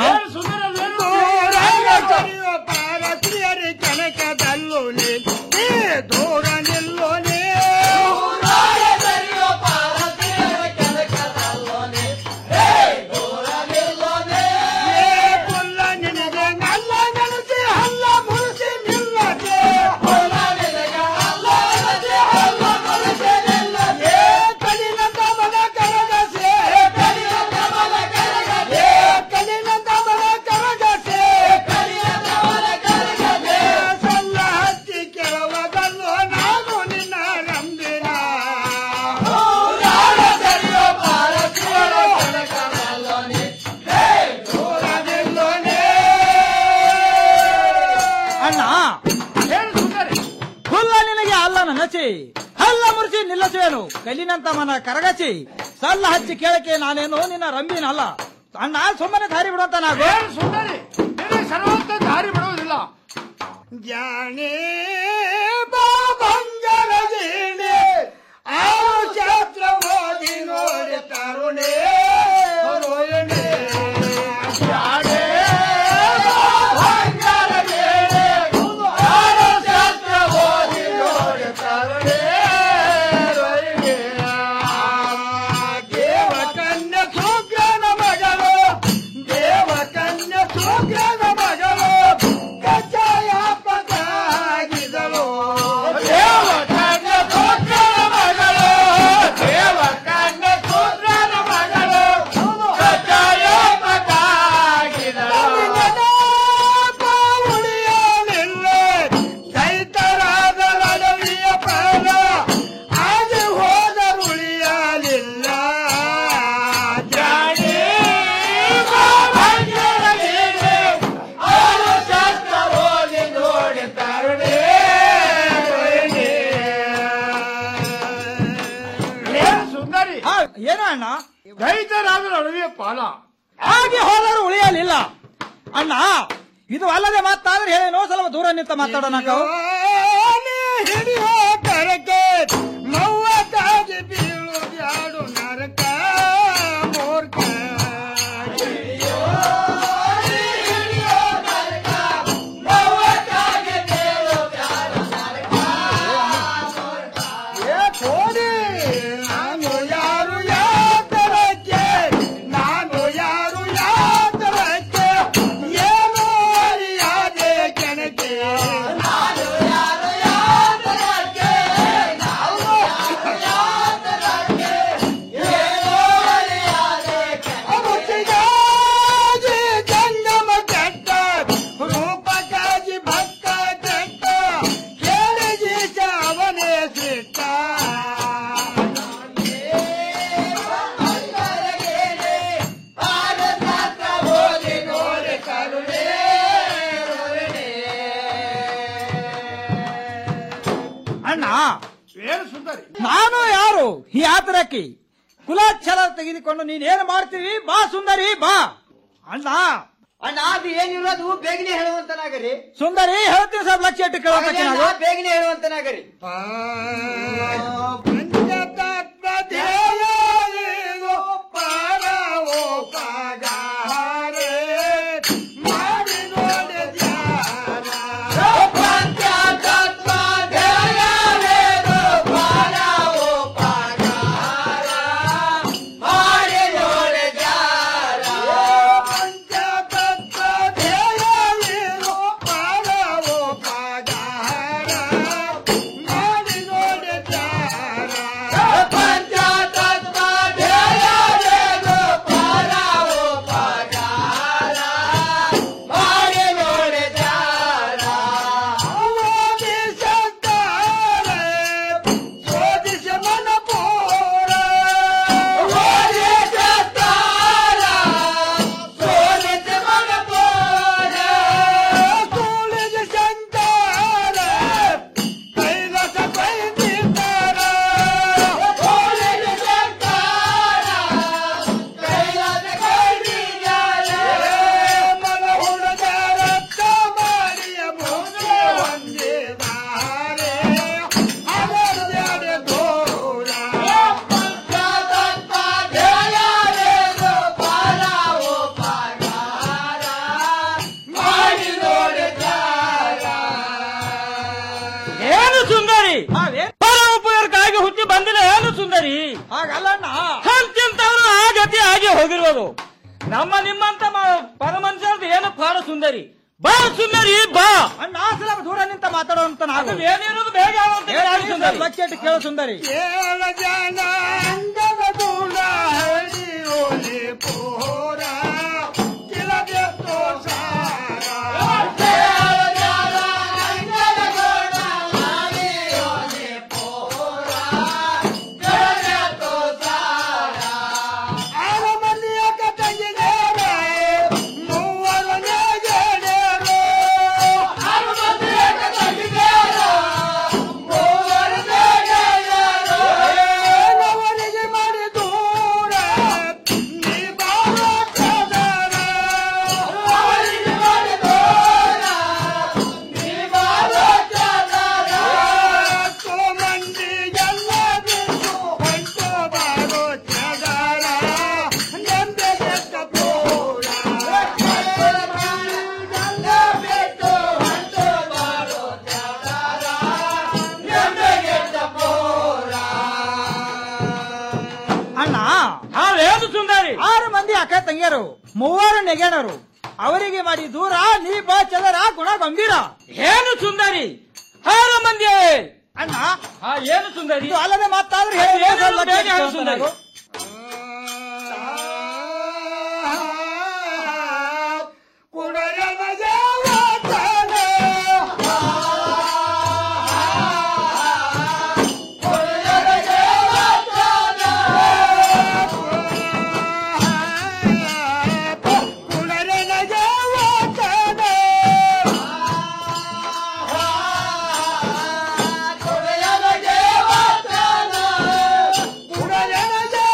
ಕನಕದಲ್ಲೂ ದೂರ ನಿಲ್ಲೋ ಅಣ್ಣ ಹುಲ್ಲ ನಿನಗೆ ಅಲ್ಲ ನಚಿ ಹಲ್ಲ ಮುರಿಸಿ ನಿಲ್ಲಿಸುವೆನು ಕಲ್ಲಿನಂತ ಮನ ಕರಗಚಿ ಸಲ್ಲ ಹಚ್ಚಿ ಕೇಳಕ್ಕೆ ನಾನೇನು ನಿನ್ನ ರಂಬಿನಲ್ಲ ಅಣ್ಣ ಸುಮ್ಮನೆ ದಾರಿ ಬಿಡುವಂತ ನಾವು ಸುಂದರಿ ಸರ್ವಂತ ದಾರಿ ಬಿಡುವುದಿಲ್ಲ ಜಾಣೆ ಬಂಗರ ಜೀಣೆ ಆರು ಛಾತ್ರ ಓದಿ ನೋಡಿ ತರುಣೆ ರೋಹಿಣಿ ಜಾಣೆ ಬಂಗರ ಏನು ಅಣ್ಣ ರೈತರಾದ್ರೆ ಅಳವಿಯ ಪಾಲ ಹಾಗೆ ಹೋದರೂ ಉಳಿಯಲಿಲ್ಲ ಅಣ್ಣ ಇದು ಅಲ್ಲದೆ ಮಾತಾದ್ರೆ ಏನೋ ಸ್ವಲ್ಪ ದೂರ ನಿಂತ ಮಾತಾಡೋಣ ನಾವು ಹಿಡಿಯೋ ಕರಕೆ ಮೌವತ್ತಾಗಿ ಬೀಳುವುದ್ಯಾಡು ನರಕ ಮೂರ್ಖ ಏ ಕೋಡಿ ನಾನು ಯಾರು ಯಾತರಕ್ಕೆ ನಾನು ಯಾರು ಯಾತರಕ್ಕೆ ಏನು ಅರಿಯಾದೆ ಕೆಣಕೆ ನಾನು ಯಾರು ಯಾತರಕ್ಕೆ ನಾನು ಯಾತರಕ್ಕೆ ಏನು ಅರಿಯಾದೆ ಕೆಣಕೆ ಜಂಗಮ ಕೆಟ್ಟ ರೂಪಕಾಜಿ ಭಕ್ತ ಕೆಟ್ಟ ಕೇಳಿ ಜೀಶ ಅವನೇ ಸಿಟ್ಟ ಅಣ್ಣ ಏನು ಸುಂದರಿ ನಾನು ಯಾರು ಈ ಆತರಕ್ಕೆ ಕುಲಾಚ್ಛಲ ತೆಗೆದುಕೊಂಡು ನೀನೇನು ಮಾಡ್ತೀವಿ ಬಾ ಸುಂದರಿ ಬಾ ಅಣ್ಣ ಅಣ್ಣ ಅದು ಏನಿರೋದು ಬೇಗನೆ ಹೇಳುವಂತನಾಗರಿ ಸುಂದರಿ ಹೇಳ್ತೀನಿ ಸರ್ ಲಕ್ಷ ಇಟ್ಟು ಕೇಳೋದಕ್ಕೆ ಹಾಗೆ ನಾವು ಅಣ್ಣ, ಬೇಗನೆ ಹೇಳುವಂತನಾಗರಿ ಪಂಚತತ್ವದೇಯೋ ಪರವೋ ಪಗಾರೆ ಮಾಡಿ ನೋಡಿ ಧ್ಯಾನ ಪಂಚತತ್ವದೇಯೋ ಪರವೋ ಪಗಾರ ಮಾಡಿ ನೋಡಿ ಧ್ಯಾನ ಪಂಚತತ್ವದೇಯೋ ಪರವೋ ಪಗಾರ ಮಾಡಿ ನೋಡಿ ಧ್ಯಾನ ಪಂಚತತ್ವದೇಯೋ ಪರವೋ ಪಗಾರ ಮಾಡಿ ನೋಡಿ ಧ್ಯಾನ ಅವಧಿ ಸಂತಾನ ಶೋಧಿಸ ಮನ ಪೋರ ಅವಧಿ ಸಂತಾನ ಶೋಧಿಸ ಮನ ಪೋರ ಸೋಲಿದ ಸಂತಾನ ಕೈಲಾಸ ಕೈದಿದ್ದಾರ ಸೋಲಿದ ಸಂತಾನ ಕೈಲಾಸ ಕೈದಿದ್ದಾರ ಮನ ಹುಡುಗರ ಮಾಡಿಯ ಮುಂದೆ ಹೊಂದಿದ್ದಾರೆ ಅದರ ದೂರ ಏನು ಸುಂದರಿ ಪರ ಉಪಯೋಗಕ್ಕಾಗಿ ಹುಟ್ಟಿ ಬಂದಿಲ್ಲ ಏನು ಸುಂದರಿ ಹಾಗಲ್ಲಣ್ಣ ಅಂತಿಂತವ್ರು ಆ ಗತಿ ಆಗಿ ಹೋಗಿರ್ಬೋದು ನಮ್ಮ ನಿಮ್ಮಂತ ಮ- ಪರಮನುಷ್ಯರದ್ದು ಏನು ಪಾಡ ಸುಂದರಿ ಬಾ ಸುಂದರಿ ಬಾ ಅಣ್ಣ ಸ್ವಲ್ಪ ದೂರ ನಿಂತ ಮಾತಾಡುವಂತ ನಾವು ಏನಿರೋದು ಬೇಗ ಆಗುವಂತ ಹೇಳು ಸುಂದರಿ ಲಕ್ಷ ಇಟ್ಟು ಕೇಳು ಸುಂದರಿ ಏಳ ಜನ ಅಂಗದ ಗುಣ ಹರಿಯೋಲಿ ಪೋರ ಕಿಲದೆ ತೋಸಾರ ಏಳ ಜನ ಅಂಗದ ಗುಣ ಹರಿಯೋಲಿ ಪೋರ ಕಿಲದೆ ತೋಸಾರ ಆರ ಮಂದಿಯ ಕತೆಗಿನೇರ ಮೂವರನೇ ಗೆಳೆಯರು ಆರ ಮಂದಿಯ ಕತೆಗಿನೇರ ಮೂವರನೇ ಗೆಳೆಯರು ಏನವರಿಗೆ ಮಾಡಿ ದೂರ ನೀ ಬಾಳ ಕದರ ಅವರಿಗೆ ಮಾಡಿ ದೂರ ನೀ ಬಾಳ ಕದರ ಕೋ ಮಂದಿ ಎಲ್ಲ ಬಿಟ್ಟು ಹೊಂಟು ಬಾರೋ ಚದರ ನೆಂದೆ ಕೆಟ್ಟ ಪೂರ ಎಲ್ಲ ಬಿಟ್ಟು ಹೊಂಟು ಬಾರೋ ಚದರ ನೆಂದೆ ಕೆಟ್ಟ ಪೂರ ಅಣ್ಣ ನಾವೇನು ಸುಂದರಿ ಆರು ಮಂದಿ ಅಕ್ಕ ತಂಗಿಯರು ಮೂವರು ನೆಗೆಣರು ಅವರಿಗೆ ಮಾಡಿ ದೂರ ನೀ ಬಾ ಚದರ ಗುಣ ಗಂಭೀರ ಏನು ಸುಂದರಿ ಆರು ಮಂದಿ ಅಣ್ಣ ಏನು ಸುಂದರಿ ಇದು ಅಲ್ಲದೆ ಮಾತಾದ್ರೆ ಹೇಳಿ, ಏನು ಬೇಗ ಹೇಳು ಸುಂದರಿ ಕುಡಯನ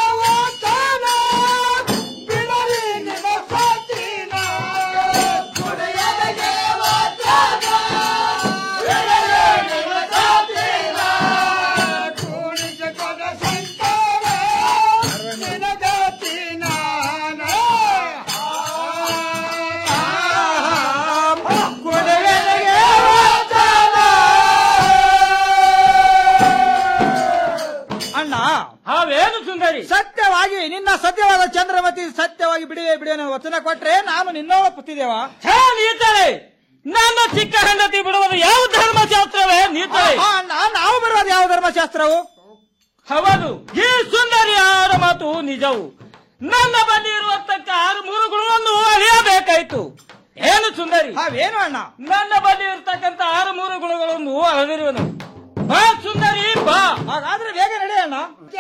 ಹಾವೇನು ಸುಂದರಿ ಸತ್ಯವಾಗಿ ನಿನ್ನ ಸತ್ಯವಾದ ಚಂದ್ರಮತಿ ಸತ್ಯವಾಗಿ ಬಿಡುವೆ ಬಿಡುವೆ ಅನ್ನೋ ವಚನ ಕೊಟ್ರೆ ನಾನು ನಿನ್ನವ ಪುತ್ತಿದೇವ ನೀತಳೆ ನನ್ನ ಚಿಕ್ಕ ಹೆಂಡತಿ ಬಿಡುವುದು ಯಾವ ಧರ್ಮಶಾಸ್ತ್ರವೇ ನೀತಳೆ ನಾವು ಬಿಡುವುದು ಯಾವ ಧರ್ಮಶಾಸ್ತ್ರವು ಹೌದು ಈ ಸುಂದರಿಯಾದ ಮಾತು ನಿಜವು ನನ್ನ ಬಳಿ ಇರುವತ್ತಕ್ಕ ಆರು ಮೂರು ಗುಣವನ್ನು ಅಳಿಯಬೇಕಾಯ್ತು ಏನು ಸುಂದರಿ ಅವೇನು ಅಣ್ಣ ನನ್ನ ಬಳಿ ಇರ್ತಕ್ಕಂತ ಆರು ಮೂರು ಗುಣಗಳನ್ನು ಅಳದಿರುವನು ಬಾ ಸುಂದರಿ ಬಾ ಹಾಗಾದ್ರೆ ಬೇಗ ನಡಿ ಅಣ್ಣ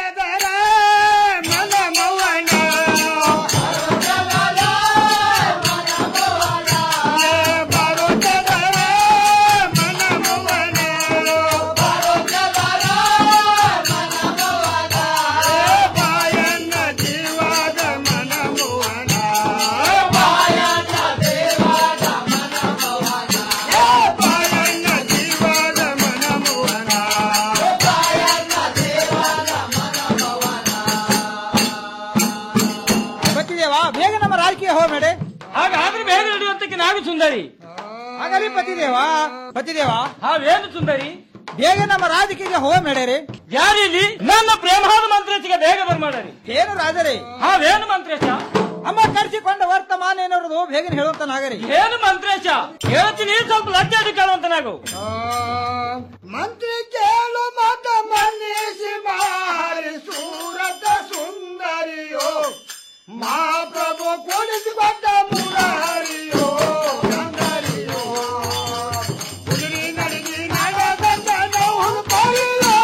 ಪತಿದೇವ ಬೇಗ ನಮ್ಮ ರಾಜಕೀಯ ಹೋಗ ನಡೆ ಹಾಗಾದ್ರೆ ಬೇಗ ನಡೆಯುವಂತಕ್ಕೆ ನಾವು ಸುಂದರಿ ಹಾಗಲಿ ಪತಿದೇವ ಪತಿದೇವ ಹಾವೇನು ಸುಂದರಿ ಬೇಗ ನಮ್ಮ ರಾಜಕೀಯ ಹೋಗ ನಡೀರಿ ಯಾರಿಲ್ಲಿ ನನ್ನ ಪ್ರೇಮಾದ ಮಂತ್ರೇಚಿಗೆ ಬೇಗ ಬರ್ಮಾಡರಿ ಏನು ರಾಜರೇ ಹಾವೇನು ಮಂತ್ರೇಶ ಅಮ್ಮ ಕರೆಸಿಕೊಂಡ ವರ್ತಮಾನ ಏನಿರೋದು ಬೇಗ ಹೇಳುವಂತ ನಾಗರಿ ಏನು ಮಂತ್ರೇಶ ಹೇಳ್ತೀನಿ ಸ್ವಲ್ಪ ಲಜ್ಜೆ ಕೇಳುವಂತ ನಾವು ಮಂತ್ರಿ ಕೇಳು ಮತ ಮನ್ನಿಸಿ ಮಾರಿ ಸೂರತ ಸುಂದರಿಯೋ ಮಹಾಪ್ರಭು ಕೊಡಿಸಿಕೊಟ್ಟ ಮುರಾರಿಯೋ ಸುಂದರಿಯೋ ಕುದುರೆ ನಡಿಗೆ ನಡೆದಂತ ನೋವು ಬರಿಯೋ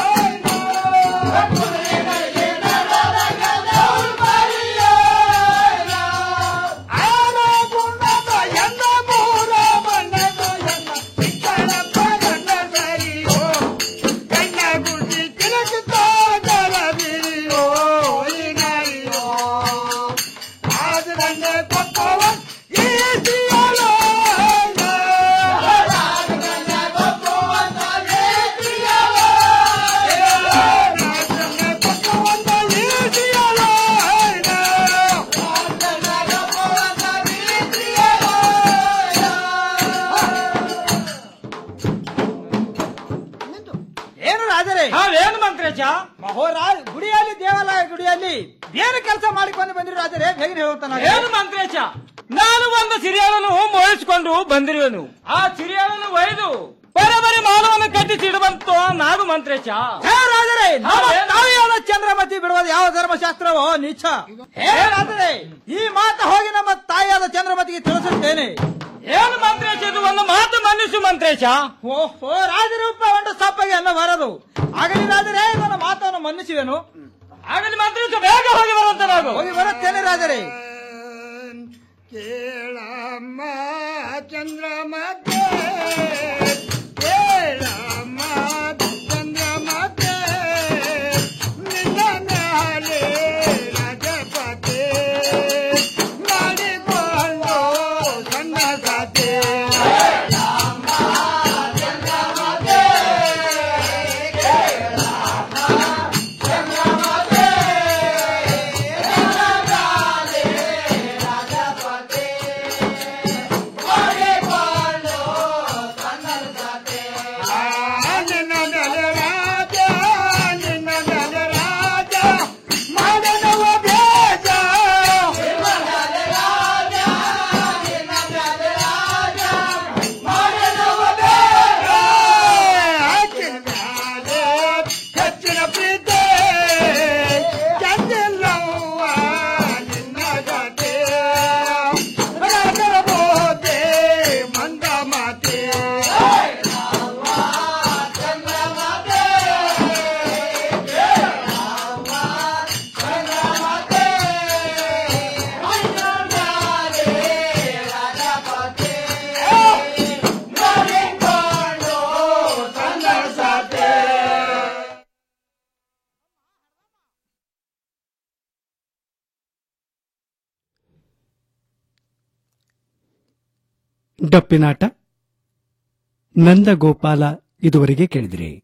ಕುದುರೆ ನಡಿಗೆ ನಡೆದಂತ ನೋವು ಬರಿಯೋ ಆನ ಗುಣದ ಎಂದ ಮೂರ ಮಣ್ಣದ ಎಂದ ಸಿಕ್ಕಳ ಪಗಂಡ ಸರಿಯೋ ಕಣ್ಣ ಗುಡ್ಡಿ ತಿರುಗುತ್ತಾ ಜಲವಿರಿಯೋ ಈನರಿಯೋ ಆದ ನನ್ನ ಕೊಪ್ಪವ ಈ ಸಿಯಲೋ ಏನು ರಾಜರೇ ಏನು ಮಂತ್ರೇಶ ಮಹೋರಾಜ್ ಗುಡಿಯಲ್ಲಿ ದೇವಾಲಯ ಗುಡಿಯಲ್ಲಿ ಏನು ಕೆಲಸ ಮಾಡಿಕೊಂಡು ಬಂದಿರಿ ರಾಜರೇ ಬೇಗ ಹೇಳುವಂತ ಏನು ಮಂತ್ರೇಶ ನಾನು ಒಂದು ಸಿರಿಯಾಳನ್ನು ಮೋಹಿಸಿಕೊಂಡು ಬಂದಿರುವೆನು ಆ ಸಿರಿಯಾಳನ್ನು ಒಯ್ದು ಬರಬರಿ ಮಾನವನ್ನು ಕಟ್ಟಿಸಿಡುವಂತ ನಾನು ಮಂತ್ರೇಶ ರಾಜರೇ ತಾವಿಯಾದ ಚಂದ್ರಮತಿ ಬಿಡುವುದು ಯಾವ ಧರ್ಮಶಾಸ್ತ್ರವೋ ನೀಚ ಹೇ ರಾಜರೇ ಈ ಮಾತು ಹೋಗಿ ನಮ್ಮ ತಾಯಿಯಾದ ಚಂದ್ರಮತಿಗೆ ತಿಳಿಸುತ್ತೇನೆ ಏನು ಮಂತ್ರೇಶ ಇದು ಒಂದು ಮಾತು ಮನ್ನಿಸು ಮಂತ್ರೇಶ ಓಹೋ ರಾಜರೂಪ ಒಂದು ಸಪ್ಪಗೆ ಅನ್ನ ಬರದು ಆಗಲಿ ರಾಜರೇ ನನ್ನ ಮಾತನ್ನು ಮನ್ನಿಸುವೆನು ಆಗಲಿ ಮಂತ್ರೇಶ ಬೇಗ ಹೋಗಿ ಬರುವಂತ ನಾವು ಹೋಗಿ ಬರುತ್ತೇನೆ ರಾಜರೇ ಕೇಳಮ್ಮ ಚಂದ್ರಮತೆ ಕೇಳಮ್ಮ ಚಂದ್ರಮತೆ ನಿನ್ನ ಮ್ಯಾಲೆ ರಾಜಪತೆ ಮಾಡಿಕೊಂಡು ಸಣ್ಣ ಕತೆ ನಿನ್ನ ಮೇಲೆ ರಾಜ ನಿನ್ನ ಮೇಲೆ ರಾಜ ಮಾಡನವ ಬೇಜ ಹೆಚ್ಚಿನ ಪ್ರೀತಿ ಚಂದಿಲ್ಲವ್ವ ನಿನ್ನ ಗತೆ ರಾಜರಬೋದೆ ಮಂದ ಮಾತೆ ಡಪ್ಪಿನಾಟ ನಂದಗೋಪಾಲ ಇದುವರೆಗೆ ಕೇಳಿದಿರಿ